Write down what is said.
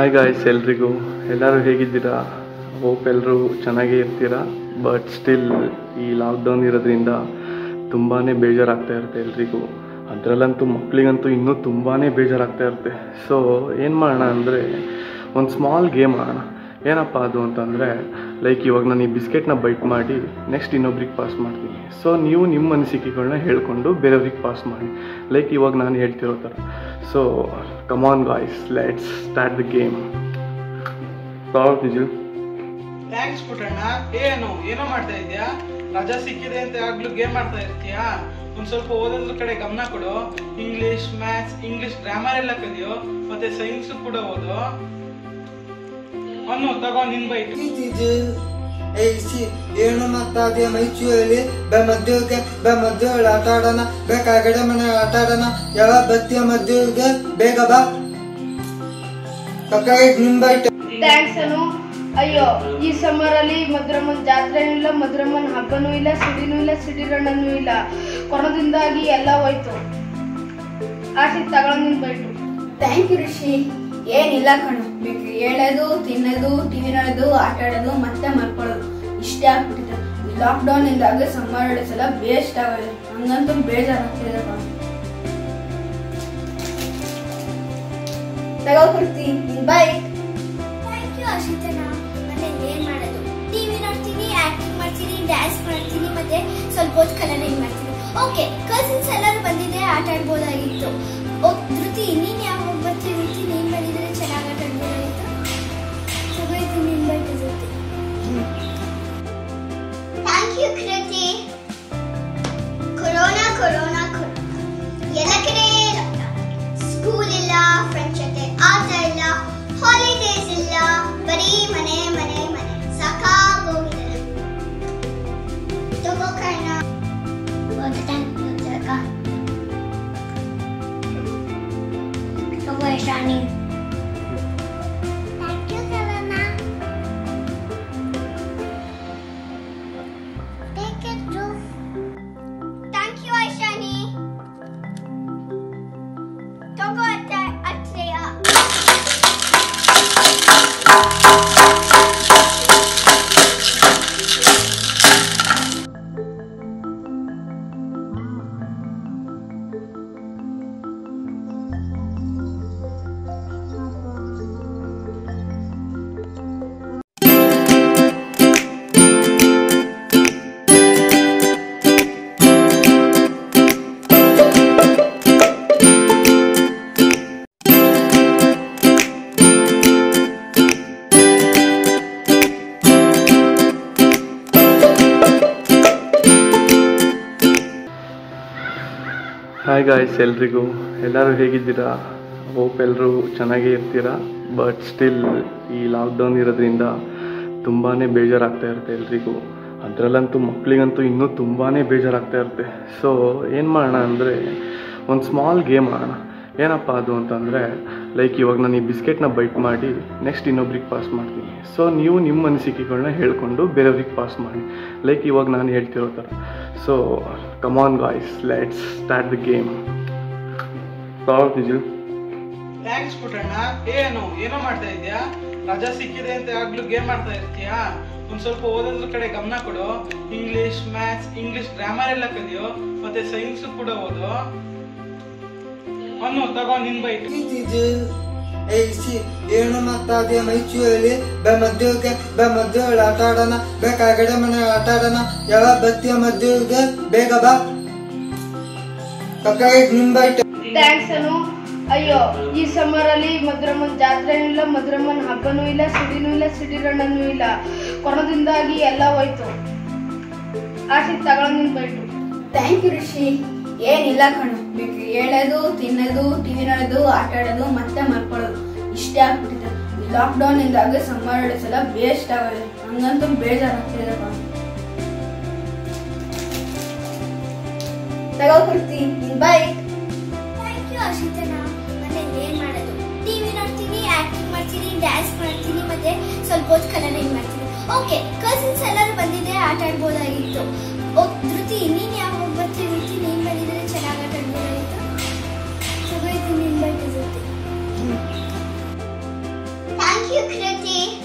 hi guys ಎಲ್ರಿಗೂ ಎಲ್ಲರೂ ಹೇಗಿದ್ದೀರಾ ಹೋಪ್ ಎಲ್ಲರೂ ಚೆನ್ನಾಗೇ ಇರ್ತೀರಾ ಬಟ್ ಸ್ಟಿಲ್ ಈ ಲಾಕ್ಡೌನ್ ಇರೋದ್ರಿಂದ ತುಂಬಾ ಬೇಜಾರಾಗ್ತಾ ಇರುತ್ತೆ ಎಲ್ರಿಗೂ ಅದರಲ್ಲಂತೂ ಮಕ್ಕಳಿಗಂತೂ ಇನ್ನೂ ತುಂಬಾ ಬೇಜಾರಾಗ್ತಾ ಇರುತ್ತೆ ಸೊ ಏನು ಮಾಡೋಣ ಅಂದರೆ ಒಂದು ಸ್ಮಾಲ್ ಗೇಮ್ ಆಡೋಣ ಏನಪ್ಪ ಅದು ಅಂತಂದರೆ ಲೈಕ್ ಇವಾಗ ನಾನು ಈ ಬಿಸ್ಕೆಟ್ನ ಬೈಟ್ ಮಾಡಿ ನೆಕ್ಸ್ಟ್ ಇನ್ನೊಬ್ರಿಗೆ ಪಾಸ್ ಮಾಡ್ತೀನಿ ಸೊ ನೀವು ನಿಮ್ಮ ಅನಿಸಿಕೆಗಳನ್ನ ಹೇಳ್ಕೊಂಡು ಬೇರೆಯವ್ರಿಗೆ ಪಾಸ್ ಮಾಡಿ ಲೈಕ್ ಇವಾಗ ನಾನು ಹೇಳ್ತಿರೋ ಥರ so come on guys let's start the game Niju thanks Puttanna ಏನು ಏನೋ ಮಾಡ್ತಾ ಇದ್ಯಾ ರಜಾ ಸಿಕ್ಕಿದೆ ಅಂತ ಆಗ್ಲೂ ಗೇಮ್ ಮಾಡ್ತಾ ಇರ್ತೀಯಾ ಒಂದ್ ಸ್ವಲ್ಪ ಓದೋದ್ರ ಕಡೆ ಗಮನ ಕೊಡು ಇಂಗ್ಲಿಷ್ ಮ್ಯಾಥ್ಸ್ ಇಂಗ್ಲಿಷ್ ಗ್ರಾಮರ್ ಎಲ್ಲ ಕಲಿಯೋ ಮತ್ತೆ ಸೈನ್ಸ್ ಕೂಡ ಓದು ಅನ್ನು ತಗೋ ನಿನ್ ಬೈಟ್ ಇದು ಏಸಿ ಏನು ಮಾತಾಡಿಯ ಮೈಸೂರಲ್ಲಿ ಬೆ ಮದ್ದುಗೆ ಬೆ ಮದ್ದುಗಳು ಆಟ ಆಡೋಣ ಬೇಕಾಗಡೆ ಮನೆ ಆಟ ಆಡೋಣ ಯಾವ ಬತ್ತಿಯ ಮದ್ದುಗೆ ಬೇಗ ಬಾ ಕಕ್ಕಾಗೆ ನಿಂಬೈಟ್ ಥ್ಯಾಂಕ್ಸ್ ಅನು ಅಯ್ಯೋ ಈ ಸಮ್ಮರ್ ಅಲ್ಲಿ ಮಧುರಮ್ಮನ ಜಾತ್ರೆನೂ ಇಲ್ಲ ಮಧುರಮ್ಮನ ಹಬ್ಬನೂ ಇಲ್ಲ ಸಿಡಿನೂ ಇಲ್ಲ ಸಿಡಿ ರಣ್ಣನೂ ಇಲ್ಲ ಕೊರೋನಾದಿಂದಾಗಿ ಎಲ್ಲ ಹೋಯ್ತು ಆಸಿ ತಗೊಂಡ್ ನಿನ್ ಬೈಟು ಥ್ಯಾಂಕ್ ಯು ರಿಷಿ ಏನಿಲ್ಲ ಕಣು ಬೇಕು ಹೇಳೋದು ತಿನ್ನೋದು ಟಿವಿ ನೋಡೋದು ಆಟ ಆಡೋದು ಮತ್ತೆ ಮಲ್ಕೊಳ್ಳೋದು ಇಷ್ಟೇ ಆಗ್ಬಿಟ್ಟಿದೆ ಈ ಲಾಕ್ಡೌನ್ ಇಂದಾಗ ಸಮ್ಮರ್ ಹಾಲಿಡೇಸ್ ಎಲ್ಲ ವೇಸ್ಟ್ ಆಗೋದು ಹಂಗಂತೂ ಬೇಜಾರಾಗ್ತಿದೆ ಕಣು ತಗೋ ಕೊಡ್ತಿ ಬಾಯ್ ಥ್ಯಾಂಕ್ ಯು ಅಶಿತನ ಮತ್ತೆ ಏನ್ ಮಾಡೋದು ಟಿವಿ ನೋಡ್ತೀನಿ ಆಕ್ಟಿಂಗ್ ಮಾಡ್ತೀನಿ ಡ್ಯಾನ್ಸ್ ಮಾಡ್ತೀನಿ ಮತ್ತೆ ಸ್ವಲ್ಪ ಹೊತ್ತು ಕಲರಿಂಗ್ ಮಾಡ್ತೀನಿ ಓಕೆ ಕಸಿನ್ಸ್ ಎಲ್ಲರೂ ಬಂದಿದ್ರೆ ಆಟ ಆಡ್ಬೋದಾಗಿತ್ತು ಓ ಧೃತಿ ನೀನ್ ಯಾವಾಗ ಬರ್ತೀವಿ ಧೃತಿ ನೀನ್ ಬಂದಿದ್ರೆ ಚೆನ್ನಾಗಿ ಆಟ ಆಡ್ಬೋದಾಗಿತ್ತು ತಗೋಯ್ತು ನಿನ್ bite Dhruti thank you Kruti corona corona corona ಎಲ್ಲ ಕಡೆ ಸ್ಕೂಲ್ ಇಲ್ಲ ಫ್ರೆಂಡ್ಸ್ ಜೊತೆ ಆಟ ಇಲ್ಲ ಹಾಲಿಡೇಸ್ ಇಲ್ಲ ಬರೀ ಮನೆ ಮನೆ ಮನೆ ಸಾಕಾಗೋಗಿದೆ ತಗೋ ಕರ್ಣ ತಗೋ Yashani thank you Karan take it thank you Aishani ತಗೋ ಅತ್ತ ಅತ್ರೆಯ ಹಾಯ್ ಗಾಯ್ಸ್ ಎಲ್ರಿಗೂ ಎಲ್ಲರೂ ಹೇಗಿದ್ದೀರಾ ಹೋಪ್ ಎಲ್ಲರೂ ಚೆನ್ನಾಗೇ ಇರ್ತೀರಾ ಬಟ್ ಸ್ಟಿಲ್ ಈ ಲಾಕ್ಡೌನ್ ಇರೋದ್ರಿಂದ ತುಂಬಾ ಬೇಜಾರಾಗ್ತಾ ಇರುತ್ತೆ ಎಲ್ರಿಗೂ ಅದರಲ್ಲಂತೂ ಮಕ್ಕಳಿಗಂತೂ ಇನ್ನೂ ತುಂಬಾ ಬೇಜಾರಾಗ್ತಾ ಇರುತ್ತೆ ಸೊ ಏನು ಮಾಡೋಣ ಅಂದರೆ ಒಂದು ಸ್ಮಾಲ್ ಗೇಮ್ ಆಡೋಣ ಏನಪ್ಪ ಅದು ಅಂತಂದರೆ ಲೈಕ್ ಇವಾಗ ನಾನು ಈ ಬಿಸ್ಕೆಟ್ನ ಬೈಟ್ ಮಾಡಿ ನೆಕ್ಸ್ಟ್ ಇನ್ನೊಬ್ರಿಗೆ ಪಾಸ್ ಮಾಡ್ತೀನಿ ಸೊ ನೀವು ನಿಮ್ಮ ಅನಿಸಿಕೆಗಳನ್ನ ಹೇಳ್ಕೊಂಡು ಬೇರೆಯವ್ರಿಗೆ ಪಾಸ್ ಮಾಡಿ ಲೈಕ್ ಇವಾಗ ನಾನು ಹೇಳ್ತಿರೋ ಥರ so come on guys let's start the game Niju thanks Puttanna ಏನು ಏನೋ ಮಾಡ್ತಾ ಇದ್ಯಾ ರಜಾ ಸಿಕ್ಕಿದೆ ಅಂತ ಆಗ್ಲೂ ಗೇಮ್ ಮಾಡ್ತಾ ಇರ್ತೀಯಾ ಒಂದ್ ಸ್ವಲ್ಪ ಓದೋದ್ರ ಕಡೆ ಗಮನ ಕೊಡು ಇಂಗ್ಲಿಷ್ ಮ್ಯಾಥ್ಸ್ ಇಂಗ್ಲಿಷ್ ಗ್ರಾಮರ್ ಎಲ್ಲ ಕಲಿಯೋ ಮತ್ತೆ ಸೈನ್ಸ್ ಕೂಡ ಓದು ಅನ್ನು ತಗೋ ನಿನ್ ಬೈಟ್ ಇದು ಏಸಿ ಏನು ಮಾತಾಡಿಯ ಮೈಸೂರಲ್ಲಿ ಬೆ ಮದ್ದುಗೆ ಬೆ ಮದ್ದುಗಳು ಆಟ ಆಡೋಣ ಬೇಕಾಗಡೆ ಮನೆ ಆಟ ಆಡೋಣ ಯಾವ ಬತ್ತಿಯ ಮದ್ದುಗೆ ಬೇಗ ಬಾ ಕಕ್ಕಾಗೆ ನಿಂಬೈಟ್ ಥ್ಯಾಂಕ್ಸ್ ಅನು ಅಯ್ಯೋ ಈ ಸಮ್ಮರ್ ಅಲ್ಲಿ ಮಧುರಮ್ಮನ ಜಾತ್ರೆನೂ ಇಲ್ಲ ಮಧುರಮ್ಮನ ಹಬ್ಬನೂ ಇಲ್ಲ ಸಿಡಿನೂ ಇಲ್ಲ ಸಿಡಿ ರಣ್ಣನೂ ಇಲ್ಲ ಕೊರೋನಾದಿಂದಾಗಿ ಎಲ್ಲ ಹೋಯ್ತು ಆಸಿ ತಗೊಂಡ್ ನಿನ್ ಬೈಟು ಥ್ಯಾಂಕ್ ಯು ರಿಷಿ ಏನಿಲ್ಲ ಕಣು ಬೇಕು ಹೇಳೋದು ತಿನ್ನೋದು ಟಿವಿ ನೋಡೋದು ಆಟ ಆಡೋದು ಮತ್ತೆ ಮಲ್ಕೊಳ್ಳೋದು ಇಷ್ಟೇ ಆಗ್ಬಿಟ್ಟಿದೆ ಈ ಲಾಕ್ಡೌನ್ ಇಂದಾಗ ಸಮ್ಮರ್ ಹಾಲಿಡೇಸ್ ಎಲ್ಲ ವೇಸ್ಟ್ ಆಗೋದು ಹಂಗಂತೂ ಬೇಜಾರಾಗ್ತಿದೆ ಕಣು ತಗೋ ಕೊಡ್ತಿ ಬಾಯ್ ಥ್ಯಾಂಕ್ ಯು ಅಶಿತನ ಮತ್ತೆ ಏನ್ ಮಾಡೋದು ಟಿವಿ ನೋಡ್ತೀನಿ ಆಕ್ಟಿಂಗ್ ಮಾಡ್ತೀನಿ ಡ್ಯಾನ್ಸ್ ಮಾಡ್ತೀನಿ ಮತ್ತೆ ಸ್ವಲ್ಪ ಹೊತ್ತು ಕಲರಿಂಗ್ ಮಾಡ್ತೀನಿ ಓಕೆ ಕಸಿನ್ಸ್ ಎಲ್ಲರೂ ಬಂದಿದ್ರೆ ಆಟ ಆಡ್ಬೋದಾಗಿತ್ತು ಓ ಧೃತಿ ನೀನ್ ಯಾವಾಗ ಬರ್ತೀವಿ ಧೃತಿ ನೀನ್ ಬಂದಿದ್ರೆ ಚೆನ್ನಾಗಿ ಆಟ ಆಡ್ಬೋದಾಗಿತ್ತು ತಗೋಯ್ತು ನಿನ್ ಬೈಟ್ ಧೃತಿ ಯು ಕೃತಿ